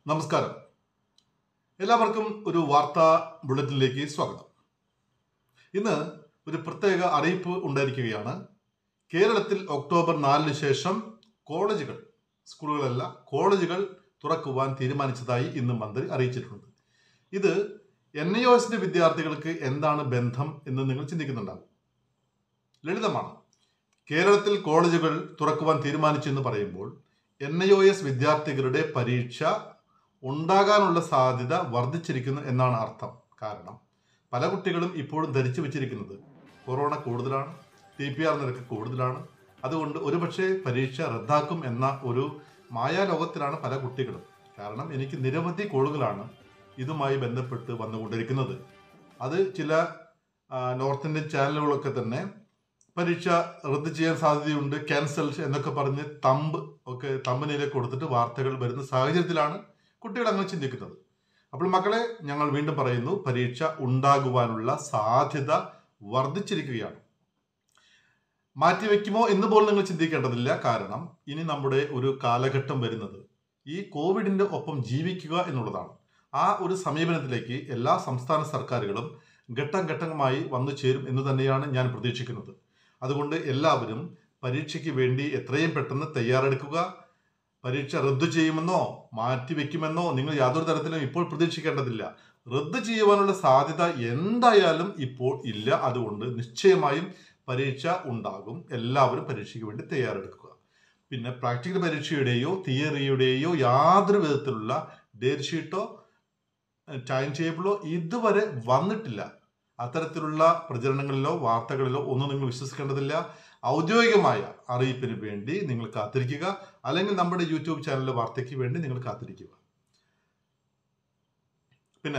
നമസ്കാരം എല്ലാവർക്കും ഒരു വാർത്താ ബുള്ളറ്റിനിലേക്ക് സ്വാഗതം ഇന്ന് ഒരു പ്രത്യേക അറിയിപ്പ് ഉണ്ടായിരിക്കുകയാണ് കേരളത്തിൽ ഒക്ടോബർ നാലിന് ശേഷം കോളേജുകൾ സ്കൂളുകളല്ല കോളേജുകൾ തുറക്കുവാൻ തീരുമാനിച്ചതായി ഇന്ന് മന്ത്രി അറിയിച്ചിട്ടുണ്ട് ഇത് എൻ ഐ എസിന്റെ വിദ്യാർത്ഥികൾക്ക് എന്താണ് ബന്ധം എന്ന് നിങ്ങൾ ചിന്തിക്കുന്നുണ്ടാവും ലളിതമാണ് കേരളത്തിൽ കോളേജുകൾ തുറക്കുവാൻ തീരുമാനിച്ചു എന്ന് പറയുമ്പോൾ എൻ ഐ ഒ എസ് വിദ്യാർത്ഥികളുടെ പരീക്ഷ ഉണ്ടാകാനുള്ള സാധ്യത വർദ്ധിച്ചിരിക്കുന്നു എന്നാണ് അർത്ഥം കാരണം പല കുട്ടികളും ഇപ്പോഴും ധരിച്ചു വെച്ചിരിക്കുന്നത് കൊറോണ കൂടുതലാണ് ടി പി ആർ നിരക്ക് കൂടുതലാണ് അതുകൊണ്ട് ഒരുപക്ഷെ പരീക്ഷ റദ്ദാക്കും എന്ന ഒരു മായാലോകത്തിലാണ് പല കുട്ടികളും കാരണം എനിക്ക് നിരവധി കോളുകളാണ് ഇതുമായി ബന്ധപ്പെട്ട് വന്നുകൊണ്ടിരിക്കുന്നത് അത് ചില ആ, നോർത്ത് ഇന്ത്യൻ ചാനലുകളൊക്കെ തന്നെ പരീക്ഷ റദ്ദ് ചെയ്യാൻ സാധ്യതയുണ്ട് ക്യാൻസൽ എന്നൊക്കെ പറഞ്ഞ് തമ്പ് ഒക്കെ തമ്പനിയിലേക്ക് കൊടുത്തിട്ട് വാർത്തകൾ വരുന്ന സാഹചര്യത്തിലാണ് കുട്ടികൾ അങ്ങനെ ചിന്തിക്കുന്നത് അപ്പോൾ മക്കളെ ഞങ്ങൾ വീണ്ടും പറയുന്നു പരീക്ഷ ഉണ്ടാകുവാനുള്ള സാധ്യത വർദ്ധിച്ചിരിക്കുകയാണ് മാറ്റിവെക്കുമോ എന്ന് പോലും നിങ്ങൾ ചിന്തിക്കേണ്ടതില്ല കാരണം ഇനി നമ്മുടെ ഒരു കാലഘട്ടം വരുന്നത് ഈ കോവിഡിന്റെ ഒപ്പം ജീവിക്കുക എന്നുള്ളതാണ് ആ ഒരു സമീപനത്തിലേക്ക് എല്ലാ സംസ്ഥാന സർക്കാരുകളും ഘട്ടം ഘട്ടമായി വന്നു ചേരും എന്ന് തന്നെയാണ് ഞാൻ പ്രതീക്ഷിക്കുന്നത് അതുകൊണ്ട് എല്ലാവരും പരീക്ഷയ്ക്ക് വേണ്ടി എത്രയും പെട്ടെന്ന് തയ്യാറെടുക്കുക പരീക്ഷ റദ്ദു ചെയ്യുമെന്നോ മാറ്റിവെക്കുമെന്നോ നിങ്ങൾ യാതൊരു തരത്തിലും ഇപ്പോൾ പ്രതീക്ഷിക്കേണ്ടതില്ല റദ്ദു ചെയ്യുവാനുള്ള സാധ്യത എന്തായാലും ഇപ്പോൾ ഇല്ല അതുകൊണ്ട് നിശ്ചയമായും പരീക്ഷ ഉണ്ടാകും എല്ലാവരും പരീക്ഷയ്ക്ക് വേണ്ടി തയ്യാറെടുക്കുക പിന്നെ പ്രാക്ടിക്കൽ പരീക്ഷയുടെയോ തിയറിയുടെയോ യാതൊരു വിധത്തിലുള്ള ഡേറ്റ് ഷീറ്റോ ടൈം ടേബിളോ ഇതുവരെ വന്നിട്ടില്ല അത്തരത്തിലുള്ള പ്രചരണങ്ങളിലോ വാർത്തകളിലോ ഒന്നും നിങ്ങൾ വിശ്വസിക്കേണ്ടതില്ല ഔദ്യോഗികമായ അറിയിപ്പിന് വേണ്ടി നിങ്ങൾ കാത്തിരിക്കുക അല്ലെങ്കിൽ നമ്മുടെ യൂട്യൂബ് ചാനലിലെ വാർത്തയ്ക്ക് വേണ്ടി നിങ്ങൾ കാത്തിരിക്കുക പിന്നെ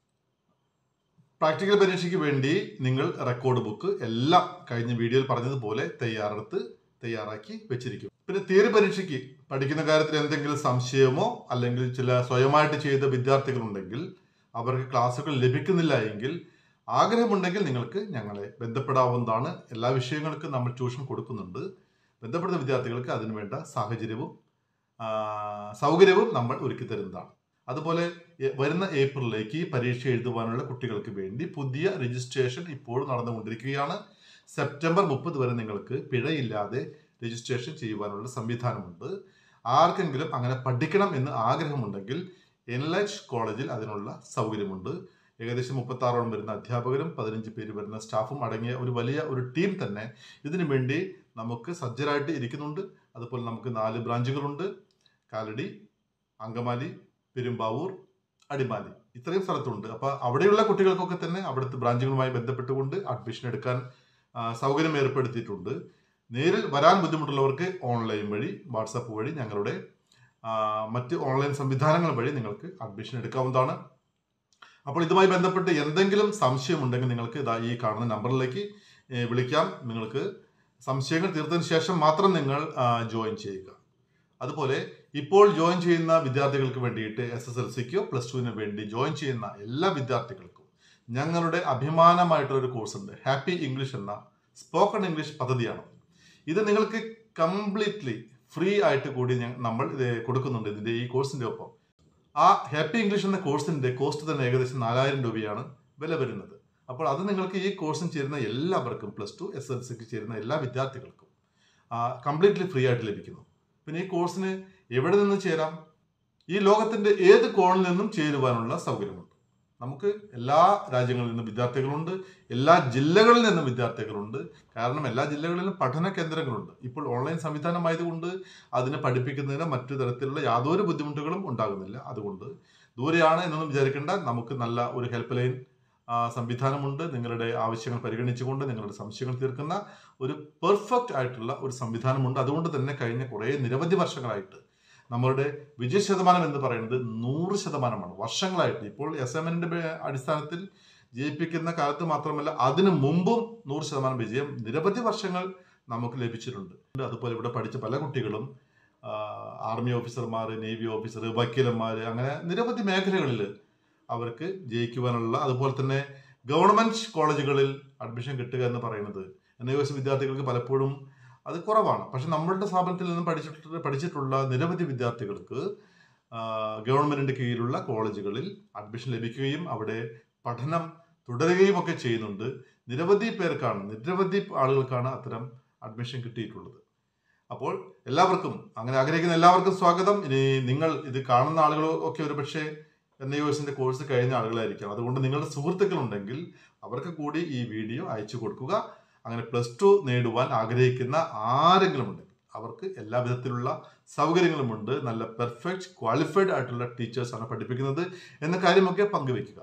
പ്രാക്ടിക്കൽ പരീക്ഷയ്ക്ക് വേണ്ടി നിങ്ങൾ റെക്കോർഡ് ബുക്ക് എല്ലാം കഴിഞ്ഞ വീഡിയോയിൽ പറഞ്ഞതുപോലെ തയ്യാറെടുത്ത് തയ്യാറാക്കി വെച്ചിരിക്കും പിന്നെ തിയറി പരീക്ഷയ്ക്ക് പഠിക്കുന്ന കാര്യത്തിൽ എന്തെങ്കിലും സംശയമോ അല്ലെങ്കിൽ ചില സ്വയമായിട്ട് ചെയ്ത വിദ്യാർത്ഥികളുണ്ടെങ്കിൽ അവർക്ക് ക്ലാസ്സുകൾ ലഭിക്കുന്നില്ല എങ്കിൽ ആഗ്രഹമുണ്ടെങ്കിൽ നിങ്ങൾക്ക് ഞങ്ങളെ ബന്ധപ്പെടാവുന്നതാണ് എല്ലാ വിഷയങ്ങൾക്കും നമ്മൾ ട്യൂഷൻ കൊടുക്കുന്നുണ്ട് ബന്ധപ്പെടുന്ന വിദ്യാർത്ഥികൾക്ക് അതിനുവേണ്ട സാഹചര്യവും ആ, സൗകര്യവും നമ്മൾ ഒരുക്കി തരുന്നതാണ് അതുപോലെ എ- വരുന്ന ഏപ്രിലിലേക്ക് ഈ പരീക്ഷ എഴുതുവാനുള്ള കുട്ടികൾക്ക് വേണ്ടി പുതിയ രജിസ്ട്രേഷൻ ഇപ്പോൾ നടന്നുകൊണ്ടിരിക്കുകയാണ് സെപ്റ്റംബർ മുപ്പത് വരെ നിങ്ങൾക്ക് പിഴയില്ലാതെ രജിസ്ട്രേഷൻ ചെയ്യുവാനുള്ള സംവിധാനമുണ്ട് ആർക്കെങ്കിലും അങ്ങനെ പഠിക്കണം എന്ന് ആഗ്രഹമുണ്ടെങ്കിൽ എൻലൈറ്റ് കോളേജിൽ അതിനുള്ള സൗകര്യമുണ്ട് ഏകദേശം മുപ്പത്തി ആറോളം വരുന്ന അധ്യാപകരും പതിനഞ്ച് പേര് വരുന്ന സ്റ്റാഫും അടങ്ങിയ ഒരു വലിയ ഒരു ടീം തന്നെ ഇതിനു വേണ്ടി നമുക്ക് സജ്ജരായിട്ട് ഇരിക്കുന്നുണ്ട് അതുപോലെ നമുക്ക് നാല് ബ്രാഞ്ചുകളുണ്ട് കാലടി അങ്കമാലി പെരുമ്പാവൂർ അടിമാലി ഇത്രയും സ്ഥലത്തുണ്ട് അപ്പോൾ അവിടെയുള്ള കുട്ടികൾക്കൊക്കെ തന്നെ അവിടുത്തെ ബ്രാഞ്ചുകളുമായി ബന്ധപ്പെട്ടുകൊണ്ട് അഡ്മിഷൻ എടുക്കാൻ ആ, സൗകര്യം ഏർപ്പെടുത്തിയിട്ടുണ്ട് നേരിൽ വരാൻ ബുദ്ധിമുട്ടുള്ളവർക്ക് ഓൺലൈൻ വഴി വാട്സപ്പ് വഴി ഞങ്ങളുടെ ആ, മറ്റ് ഓൺലൈൻ സംവിധാനങ്ങൾ വഴി നിങ്ങൾക്ക് അഡ്മിഷൻ എടുക്കാവുന്നതാണ് അപ്പോൾ ഇതുമായി ബന്ധപ്പെട്ട് എന്തെങ്കിലും സംശയമുണ്ടെങ്കിൽ നിങ്ങൾക്ക് ഇതാ ഈ കാണുന്ന നമ്പറിലേക്ക് ഏ, വിളിക്കാം നിങ്ങൾക്ക് സംശയങ്ങൾ തീർത്തതിന് ശേഷം മാത്രം നിങ്ങൾ ആ, ജോയിൻ ചെയ്യുക അതുപോലെ ഇപ്പോൾ ജോയിൻ ചെയ്യുന്ന വിദ്യാർത്ഥികൾക്ക് വേണ്ടിയിട്ട് എസ് എസ് എൽ സിക്കോ പ്ലസ് ടുവിന് വേണ്ടി ജോയിൻ ചെയ്യുന്ന എല്ലാ വിദ്യാർത്ഥികൾക്കും ഞങ്ങളുടെ അഭിമാനമായിട്ടുള്ള ഒരു കോഴ്സ് ഉണ്ട് ഹാപ്പി ഇംഗ്ലീഷ് എന്ന സ്പോക്കൺ ഇംഗ്ലീഷ് പദ്ധതിയാണ് ഇത് നിങ്ങൾക്ക് കംപ്ലീറ്റ്ലി ഫ്രീ ആയിട്ട് കൂടി ഞ- നമ്മൾ ഇത് കൊടുക്കുന്നുണ്ട് ഇതിന്റെ ഈ കോഴ്സിന്റെ ഒപ്പം ആ ഹാപ്പി ഇംഗ്ലീഷ് എന്ന കോഴ്സിന്റെ കോസ്റ്റ് തന്നെ ഏകദേശം നാലായിരം രൂപയാണ് വില വരുന്നത് അപ്പോൾ അത് നിങ്ങൾക്ക് ഈ കോഴ്സിന് ചേരുന്ന എല്ലാവർക്കും പ്ലസ് ടു എസ് എൽ സിക്ക് ചേരുന്ന എല്ലാ വിദ്യാർത്ഥികൾക്കും കംപ്ലീറ്റ്ലി ഫ്രീ ആയിട്ട് ലഭിക്കുന്നു പിന്നെ ഈ കോഴ്സിന് എവിടെ നിന്ന് ചേരാം ഈ ലോകത്തിന്റെ ഏത് കോണിൽ നിന്നും ചേരുവാനുള്ള സൗകര്യമുണ്ട് നമുക്ക് എല്ലാ രാജ്യങ്ങളിൽ നിന്നും വിദ്യാർത്ഥികളുണ്ട് എല്ലാ ജില്ലകളിൽ നിന്നും വിദ്യാർത്ഥികളുണ്ട് കാരണം എല്ലാ ജില്ലകളിലും പഠന കേന്ദ്രങ്ങളുണ്ട് ഇപ്പോൾ ഓൺലൈൻ സംവിധാനമായതുകൊണ്ട് അതിനെ പഠിപ്പിക്കുന്നതിന് മറ്റു തരത്തിലുള്ള യാതൊരു ബുദ്ധിമുട്ടുകളും ഉണ്ടാകുന്നില്ല അതുകൊണ്ട് ദൂരെയാണ് എന്നൊന്നും വിചാരിക്കേണ്ട നമുക്ക് നല്ല ഒരു ഹെൽപ്പ് ലൈൻ ആ, സംവിധാനമുണ്ട് നിങ്ങളുടെ ആവശ്യങ്ങൾ പരിഗണിച്ചുകൊണ്ട് നിങ്ങളുടെ സംശയങ്ങൾ തീർക്കുന്ന ഒരു പെർഫെക്റ്റ് ആയിട്ടുള്ള ഒരു സംവിധാനമുണ്ട് അതുകൊണ്ട് തന്നെ കഴിഞ്ഞ കുറേ നിരവധി വർഷങ്ങളായിട്ട് നമ്മളുടെ വിജയ ശതമാനം എന്ന് പറയുന്നത് നൂറ് ശതമാനമാണ് വർഷങ്ങളായിട്ട് ഇപ്പോൾ എസ് എം എൻ്റെ അടിസ്ഥാനത്തിൽ ജയിപ്പിക്കുന്ന കാലത്ത് മാത്രമല്ല അതിനു മുമ്പും നൂറ് ശതമാനം വിജയം നിരവധി വർഷങ്ങൾ നമുക്ക് ലഭിച്ചിട്ടുണ്ട് അതുപോലെ ഇവിടെ പഠിച്ച പല കുട്ടികളും ആ, ആർമി ഓഫീസർമാർ നേവി ഓഫീസർ വക്കീലന്മാർ അങ്ങനെ നിരവധി മേഖലകളിൽ അവർക്ക് ജയിക്കുവാനുള്ള അതുപോലെ തന്നെ ഗവൺമെന്റ് കോളേജുകളിൽ അഡ്മിഷൻ കിട്ടുക എന്ന് പറയുന്നത് എൻ ഐ എസ് വിദ്യാർത്ഥികൾക്ക് പലപ്പോഴും അത് കുറവാണ് പക്ഷെ നമ്മളുടെ സ്ഥാപനത്തിൽ നിന്നും പഠിച്ചിട്ടുള്ള പഠിച്ചിട്ടുള്ള നിരവധി വിദ്യാർത്ഥികൾക്ക് ഗവൺമെന്റിന്റെ കീഴിലുള്ള കോളേജുകളിൽ അഡ്മിഷൻ ലഭിക്കുകയും അവിടെ പഠനം തുടരുകയും ഒക്കെ ചെയ്യുന്നുണ്ട് നിരവധി പേർക്കാണ് നിരവധി ആളുകൾക്കാണ് അത്തരം അഡ്മിഷൻ കിട്ടിയിട്ടുള്ളത് അപ്പോൾ എല്ലാവർക്കും അങ്ങനെ ആഗ്രഹിക്കുന്ന എല്ലാവർക്കും സ്വാഗതം ഇനി നിങ്ങൾ ഇത് കാണുന്ന ആളുകൾ ഒക്കെ ഒരു പക്ഷേ എൻ ഐ എസിന്റെ കോഴ്സ് കഴിഞ്ഞ ആളുകളായിരിക്കാം അതുകൊണ്ട് നിങ്ങളുടെ സുഹൃത്തുക്കളുണ്ടെങ്കിൽ അവർക്ക് കൂടി ഈ വീഡിയോ അയച്ചു കൊടുക്കുക അങ്ങനെ പ്ലസ് ടു നേടുവാൻ ആഗ്രഹിക്കുന്ന ആരെങ്കിലും ഉണ്ടെങ്കിൽ അവർക്ക് എല്ലാ വിധത്തിലുള്ള സൗകര്യങ്ങളുമുണ്ട് നല്ല പെർഫെക്റ്റ് ക്വാളിഫൈഡ് ആയിട്ടുള്ള ടീച്ചേഴ്സാണ് പഠിപ്പിക്കുന്നത് എന്ന കാര്യമൊക്കെ പങ്കുവെക്കുക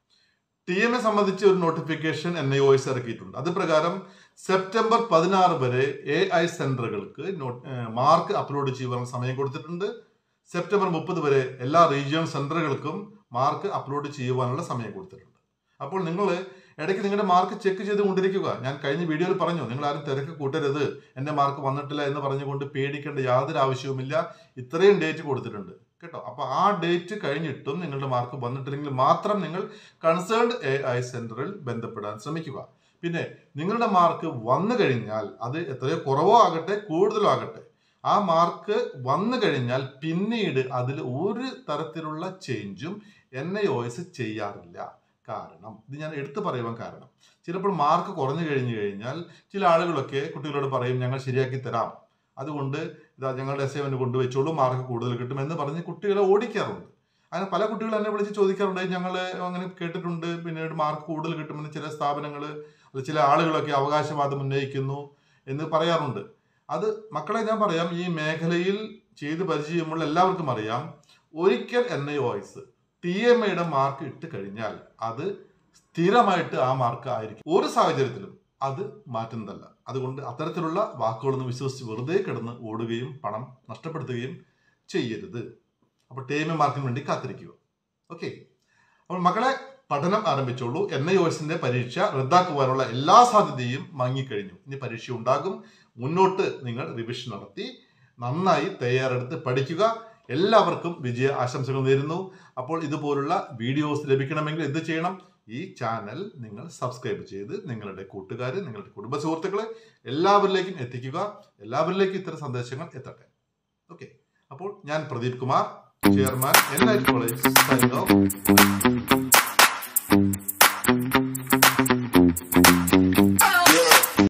ടി എം എ സംബന്ധിച്ച് ഒരു notification N I O S ഇറക്കിയിട്ടുണ്ട് അത് പ്രകാരം സെപ്റ്റംബർ പതിനാറ് വരെ എ ഐ സെന്ററുകൾക്ക് മാർക്ക് അപ്ലോഡ് ചെയ്യുവാനുള്ള സമയം കൊടുത്തിട്ടുണ്ട് സെപ്റ്റംബർ മുപ്പത് വരെ എല്ലാ റീജിയണൽ സെന്ററുകൾക്കും മാർക്ക് അപ്ലോഡ് ചെയ്യുവാനുള്ള സമയം കൊടുത്തിട്ടുണ്ട് അപ്പോൾ നിങ്ങൾ ഇടയ്ക്ക് നിങ്ങളുടെ മാർക്ക് ചെക്ക് ചെയ്ത് കൊണ്ടിരിക്കുക ഞാൻ കഴിഞ്ഞ വീഡിയോയിൽ പറഞ്ഞു നിങ്ങൾ ആരും തിരക്ക് കൂട്ടരുത് എൻ്റെ മാർക്ക് വന്നിട്ടില്ല എന്ന് പറഞ്ഞുകൊണ്ട് പേടിക്കേണ്ട യാതൊരു ആവശ്യവുമില്ല ഇത്രയും ഡേറ്റ് കൊടുത്തിട്ടുണ്ട് കേട്ടോ അപ്പൊ ആ ഡേറ്റ് കഴിഞ്ഞിട്ടും നിങ്ങളുടെ മാർക്ക് വന്നിട്ടില്ലെങ്കിൽ മാത്രം നിങ്ങൾ കൺസേൺഡ് എ ഐ സെന്ററിൽ ബന്ധപ്പെടാൻ ശ്രമിക്കുക പിന്നെ നിങ്ങളുടെ മാർക്ക് വന്നു കഴിഞ്ഞാൽ അത് എത്രയോ കുറവോ ആകട്ടെ കൂടുതലോ ആകട്ടെ ആ മാർക്ക് വന്നു കഴിഞ്ഞാൽ പിന്നീട് അതിൽ ഒരു തരത്തിലുള്ള ചേഞ്ചും എൻ ഐ ഒ എസ് ചെയ്യാറില്ല കാരണം ഇത് ഞാൻ എടുത്തു പറയുവാൻ കാരണം ചിലപ്പോൾ മാർക്ക് കുറഞ്ഞു കഴിഞ്ഞു കഴിഞ്ഞാൽ ചില ആളുകളൊക്കെ കുട്ടികളോട് പറയും ഞങ്ങൾ ശരിയാക്കി തരാം അതുകൊണ്ട് ഇതാ ഞങ്ങളുടെ എസ് എവന് കൊണ്ടുവച്ചോളൂ മാർക്ക് കൂടുതൽ കിട്ടും എന്ന് പറഞ്ഞ് കുട്ടികളെ ഓടിക്കാറുണ്ട് അങ്ങനെ പല കുട്ടികൾ എന്നെ വിളിച്ച് ചോദിക്കാറുണ്ട് ഞങ്ങൾ അങ്ങനെ കേട്ടിട്ടുണ്ട് പിന്നീട് മാർക്ക് കൂടുതൽ കിട്ടുമെന്ന് ചില സ്ഥാപനങ്ങൾ അല്ല ചില ആളുകളൊക്കെ അവകാശവാദം ഉന്നയിക്കുന്നു എന്ന് പറയാറുണ്ട് അത് മക്കളെ ഞാൻ പറയാം ഈ മേഖലയിൽ ചെയ്ത് പരിചയമുള്ള എല്ലാവർക്കും അറിയാം ഒരിക്കൽ N I O S T M എയുടെ മാർക്ക് ഇട്ട് കഴിഞ്ഞാൽ അത് സ്ഥിരമായിട്ട് ആ മാർക്ക് ആയിരിക്കും ഒരു സാഹചര്യത്തിലും അത് മാറ്റുന്നതല്ല അതുകൊണ്ട് അത്തരത്തിലുള്ള വാക്കുകളൊന്നും വിശ്വസിച്ച് വെറുതെ കിടന്ന് ഓടുകയും പണം നഷ്ടപ്പെടുത്തുകയും ചെയ്യരുത് അപ്പോൾ ടി എം എ മാർക്കിന് വേണ്ടി കാത്തിരിക്കുക ഓക്കെ അപ്പോൾ മക്കളെ പഠനം ആരംഭിച്ചോളൂ എൻ ഐ ഒസിന്റെ പരീക്ഷ റദ്ദാക്കുവാനുള്ള എല്ലാ സാധ്യതയും മങ്ങിക്കഴിഞ്ഞു ഇനി പരീക്ഷ ഉണ്ടാകും മുന്നോട്ട് നിങ്ങൾ റിവിഷൻ നടത്തി നന്നായി തയ്യാറെടുത്ത് പഠിക്കുക എല്ലാവർക്കും വിജയ ആശംസകൾ നേരുന്നു അപ്പോൾ ഇതുപോലുള്ള വീഡിയോസ് ലഭിക്കണമെങ്കിൽ എന്ത് ചെയ്യണം ഈ ചാനൽ നിങ്ങൾ സബ്സ്ക്രൈബ് ചെയ്ത് നിങ്ങളുടെ കൂട്ടുകാർ നിങ്ങളുടെ കുടുംബ സുഹൃത്തുക്കളെ എല്ലാവരിലേക്കും എത്തിക്കുക എല്ലാവരിലേക്കും ഇത്തരം സന്ദേശങ്ങൾ എത്തട്ടെ ഓക്കെ അപ്പോൾ ഞാൻ Pradeep Kumar chairman N I college signing of